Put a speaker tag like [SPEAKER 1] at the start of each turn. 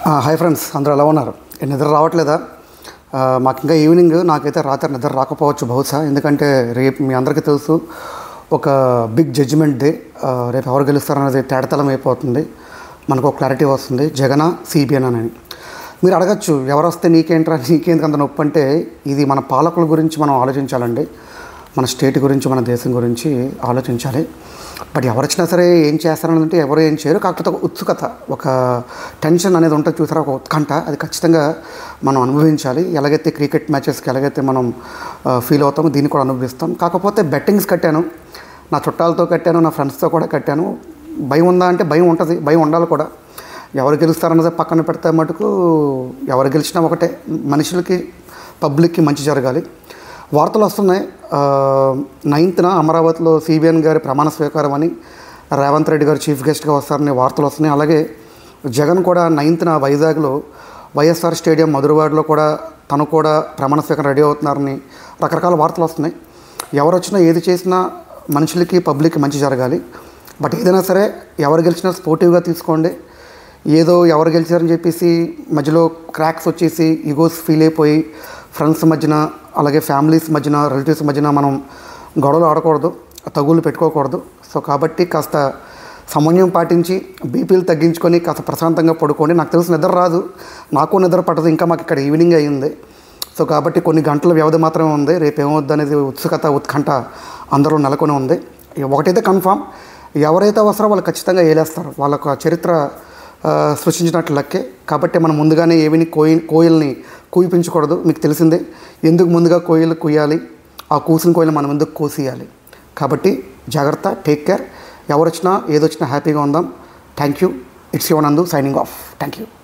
[SPEAKER 1] ఆ, hi friends అందరూ ఎలా ఉన్నారు నిద్ర రావట్లేదా ఆ, మాకు ఇంకా ఈవినింగ్ నాకైతే రాత్రి నిద్ర రాకపోవచ్చు బహుశా ఎందుకంటే రేపు మీ అందరికీ తెలుసు ఒక బిగ్ జడ్జిమెంట్ డే ఆ, రేపు ఎవరు గెలుస్తారనేది తేడతలం అయిపోతుంది మనకు ఒక క్లారిటీ వస్తుంది జగన సిబిఎన్ అని మీరు అడగచ్చు ఎవరు వస్తే నీకేంట్రా నీకేందుకు అంత నొప్పి అంటే ఇది మన పాలకుల గురించి మనం ఆలోచించాలండి మన స్టేట్ గురించి మన దేశం గురించి ఆలోచించాలి బట్ ఎవరు వచ్చినా సరే ఏం చేస్తారని ఎవరు ఏం చేయరు కాకపోతే ఒక ఉత్సుకత ఒక టెన్షన్ అనేది ఉంటుంది చూసారా ఒక ఉత్కంఠ అది ఖచ్చితంగా మనం అనుభవించాలి ఎలాగైతే క్రికెట్ మ్యాచెస్కి ఎలాగైతే మనం ఫీల్ అవుతామో దీన్ని కూడా అనుభవిస్తాం కాకపోతే బెట్టింగ్స్ కట్టాను నా చుట్టాలతో కట్టాను నా ఫ్రెండ్స్తో కూడా కట్టాను భయం ఉందా అంటే భయం ఉంటుంది భయం ఉండాలి కూడా ఎవరు గెలుస్తారన్నది పక్కన పెడితే మటుకు ఎవరు గెలిచినా ఒకటే మనుషులకి పబ్లిక్కి మంచి జరగాలి వార్తలు వస్తున్నాయి నైన్త్న అమరావతిలో సిబిఎన్ గారి ప్రమాణ స్వీకారం అని రేవంత్ రెడ్డి గారు చీఫ్ గెస్ట్గా వస్తారని వార్తలు వస్తున్నాయి అలాగే జగన్ కూడా నైన్త్న వైజాగ్లో వైఎస్ఆర్ స్టేడియం మధురవాడలో కూడా తను కూడా ప్రమాణ స్వీకారం రెడీ అవుతున్నారని రకరకాల వార్తలు వస్తున్నాయి ఎవరు వచ్చినా ఏది చేసినా మనుషులకి పబ్లిక్కి మంచి జరగాలి బట్ ఏదైనా సరే ఎవరు గెలిచినా స్పోర్టివ్గా తీసుకోండి ఏదో ఎవరు గెలిచారని చెప్పేసి మధ్యలో క్రాక్స్ వచ్చేసి ఈగోస్ ఫీల్ అయిపోయి ఫ్రెండ్స్ మధ్యన అలాగే ఫ్యామిలీస్ మధ్యన రిలేటివ్స్ మధ్యన మనం గొడవలు ఆడకూడదు తగులు పెట్టుకోకూడదు సో కాబట్టి కాస్త సమన్వయం పాటించి బీపీలు తగ్గించుకొని కాస్త ప్రశాంతంగా పడుకోండి నాకు తెలిసి నిద్ర రాదు నాకు నిద్ర పట్టదు ఇంకా మాకు ఇక్కడ ఈవినింగ్ అయ్యింది సో కాబట్టి కొన్ని గంటల వ్యవధి మాత్రమే ఉంది రేపు ఏమవుద్ది అనేది ఉత్సుకత ఉత్కంఠ అందరూ నెలకొని ఉంది ఒకటైతే కన్ఫామ్ ఎవరైతే అవసరమో వాళ్ళు ఖచ్చితంగా ఏలేస్తారు వాళ్ళకు చరిత్ర ఆ, సృష్టించినట్లు లెక్కే కాబట్టి మనం ముందుగానే ఏవిని కోయి కోయిల్ని కూయిపించకూడదు మీకు తెలిసిందే ఎందుకు ముందుగా కోయిలు కుయ్యాలి ఆ కూసిన కోయిలు మనం ఎందుకు కూసియాలి కాబట్టి జాగ్రత్త టేక్ కేర్ ఎవరు వచ్చినా ఏదొచ్చినా హ్యాపీగా ఉందాం thank you it's Yuvanandu signing off thank you